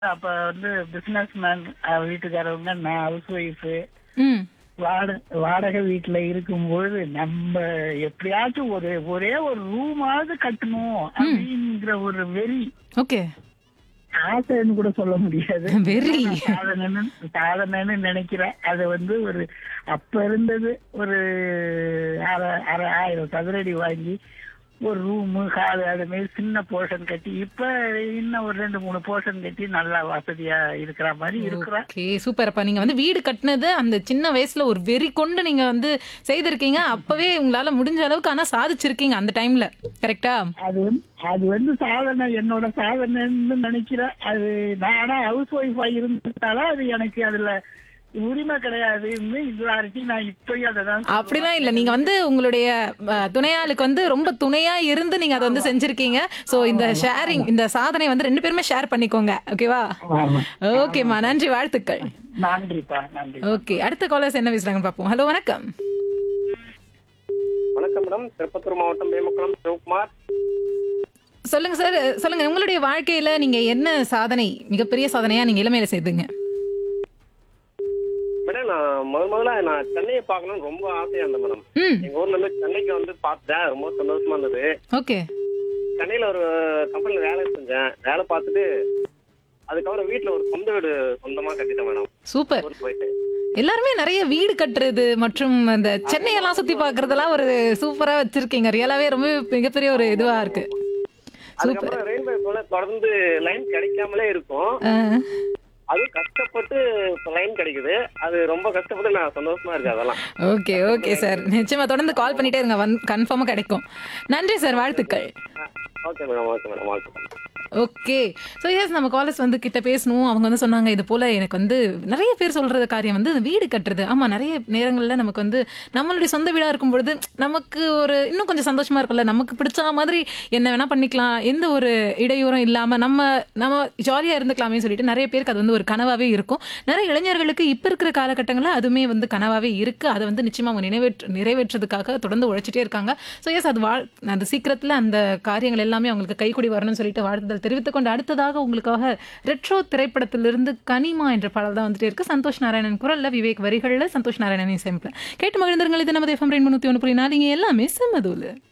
அப்ப வந்து business man வீட்டுக்காரவங்க நான் ஹவுஸ் ஒய்ஃபு ம் வாட வாடகை வீட்டுல இருக்கும்போது நம்ம எப்படியாச்சும் ஒரு ஒரே ஒரு ரூமாவது கட்டணும் அப்படிங்கிற ஒரு வெறி ஓகே ஆசைன்னு கூட சொல்ல முடியாது வெறி சாதனைன்னு சாதனைன்னு நினைக்கிறேன் அது வந்து ஒரு அப்ப இருந்தது ஒரு அரை அரை ஆயிரம் சதுரடி வாங்கி ஒரு ரூமு ஹால் அது மாதிரி சின்ன போர்ஷன் கட்டி இப்ப இன்னும் ஒரு ரெண்டு மூணு போர்ஷன் கட்டி நல்லா வசதியா இருக்கிற மாதிரி இருக்கிறேன் ஓகே சூப்பர் அப்ப நீங்க வந்து வீடு கட்டினது அந்த சின்ன வயசுல ஒரு வெறி கொண்டு நீங்க வந்து செய்திருக்கீங்க அப்பவே உங்களால முடிஞ்ச அளவுக்கு ஆனா சாதிச்சிருக்கீங்க அந்த டைம்ல கரெக்டா அது வந்து அது வந்து சாதனை என்னோட சாதனைன்னு நினைக்கிறேன் அது நான் ஆனா ஹவுஸ் ஒய்ஃபா இருந்ததால அது எனக்கு அதுல உரிமை கிடையாது இன்னும் இது வரைக்கும் நான் இப்பயும் அதை தான் அப்படிலாம் இல்ல நீங்க வந்து உங்களுடைய அஹ், துணையாளுக்கு வந்து ரொம்ப துணையா இருந்து நீங்க அதை வந்து செஞ்சிருக்கீங்க சோ இந்த ஷேரிங் இந்த சாதனை வந்து ரெண்டு பேருமே ஷேர் பண்ணிக்கோங்க ஓகேவா ஆமா. ஓகேம்மா நன்றி வாழ்த்துக்கள் நன்றிப்பா நன்றி ஓகே அடுத்த காலர்ஸ் என்ன பேசுறாங்கன்னு பார்ப்போம் ஹலோ வணக்கம் வணக்கம் மேடம் திருப்பத்தூர் மாவட்டம் மேமக்குளம் சிவகுமார் சொல்லுங்க சார் சொல்லுங்க உங்களுடைய வாழ்க்கையில நீங்க என்ன சாதனை மிகப்பெரிய சாதனையா நீங்க இளமையில செய்துங்க மேடம் நான் முதல் முதல்ல நான் சென்னையை பார்க்கணும்னு ரொம்ப ஆசையா இருந்தேன் மேடம் ம் எங்க ஊர்ல இருந்து சென்னைக்கு வந்து பார்த்தேன் ரொம்ப சந்தோஷமா இருந்தது ஓகே சென்னையில ஒரு கம்பெனில வேலை செஞ்சேன் வேலை பார்த்துட்டு அதுக்கப்புறம் வீட்டுல ஒரு சொந்த வீடு சொந்தமா கட்டிட்டேன் மேடம் சூப்பர் ஊருக்கு போயிட்டு எல்லாருமே நிறைய வீடு கட்டுறது மற்றும் அந்த சென்னையெல்லாம் சுத்தி பார்க்கறதெல்லாம் ஒரு சூப்பரா வச்சிருக்கீங்க ரியலாவே ரொம்ப மிகப்பெரிய ஒரு இதுவா இருக்கு அதுக்கப்புறம் ரெயின்பே போல தொடர்ந்து லைன் கிடைக்காமலே இருக்கும் அஹ், அதுவும் கஷ்டப்பட்டு இப்ப லைன் கிடைக்குது அது ரொம்ப கஷ்டப்பட்டு நான் சந்தோஷமா இருக்கேன் அதெல்லாம் ஓகே ஓகே சார் நிச்சயமா தொடர்ந்து கால் பண்ணிட்டே இருங்க வந்து கன்ஃபார்மா கிடைக்கும் நன்றி சார் வாழ்த்துக்கள் okay madam okay madam okay okay so yes நம்ம காலேஜ் வந்து கிட்ட பேசணும் அவங்க வந்து சொன்னாங்க இது போல எனக்கு வந்து நிறைய பேர் சொல்றது காரியம் வந்து இந்த வீடு கட்டுறது ஆமா நிறைய நேரங்களில் நமக்கு வந்து நம்மளுடைய சொந்த வீடா இருக்கும் பொழுது நமக்கு ஒரு இன்னும் கொஞ்சம் சந்தோஷமா இருக்கும்ல நமக்கு பிடிச்ச மாதிரி என்ன வேணா பண்ணிக்கலாம் எந்த ஒரு இடையூறும் இல்லாம நம்ம நம்ம ஜாலியா இருந்துக்கலாமே சொல்லிட்டு நிறைய பேருக்கு அது வந்து ஒரு கனவாவே இருக்கும் நிறைய இளைஞர்களுக்கு இப்ப இருக்கிற காலகட்டங்களில் அதுவுமே வந்து கனவாவே இருக்கு அதை வந்து நிச்சயமா அவங்க நிறைவேற்ற நிறைவேற்றதுக்காக தொடர்ந்து உழைச்சிட்டே இருக்காங்க ஸோ எஸ் அது வாழ் அந்த சீக்கிரத்தில் அந்த காரியங்கள் எல்லாமே அவங்களுக்கு கைக்கூடி வரணும்னு சொல்லிட்டு வாழ்த்துதல் தெரிவித்துக் கொண்டு அடுத்ததாக உங்களுக்காக ரெட்ரோ திரைப்படத்திலிருந்து கனிமா என்ற பாடல் தான் வந்துட்டே இருக்கு சந்தோஷ் நாராயணன் குரல்ல விவேக் வரிகள்ல சந்தோஷ் நாராயணன் இசையமைப்பில் கேட்டு மகிழ்ந்திருங்கள் இது நமது எஃப்எம் ரெண்டு முந்நூற்றி ஒன்று புள்ளி நாலு இங்கே எல்லாமே செம்மதூலு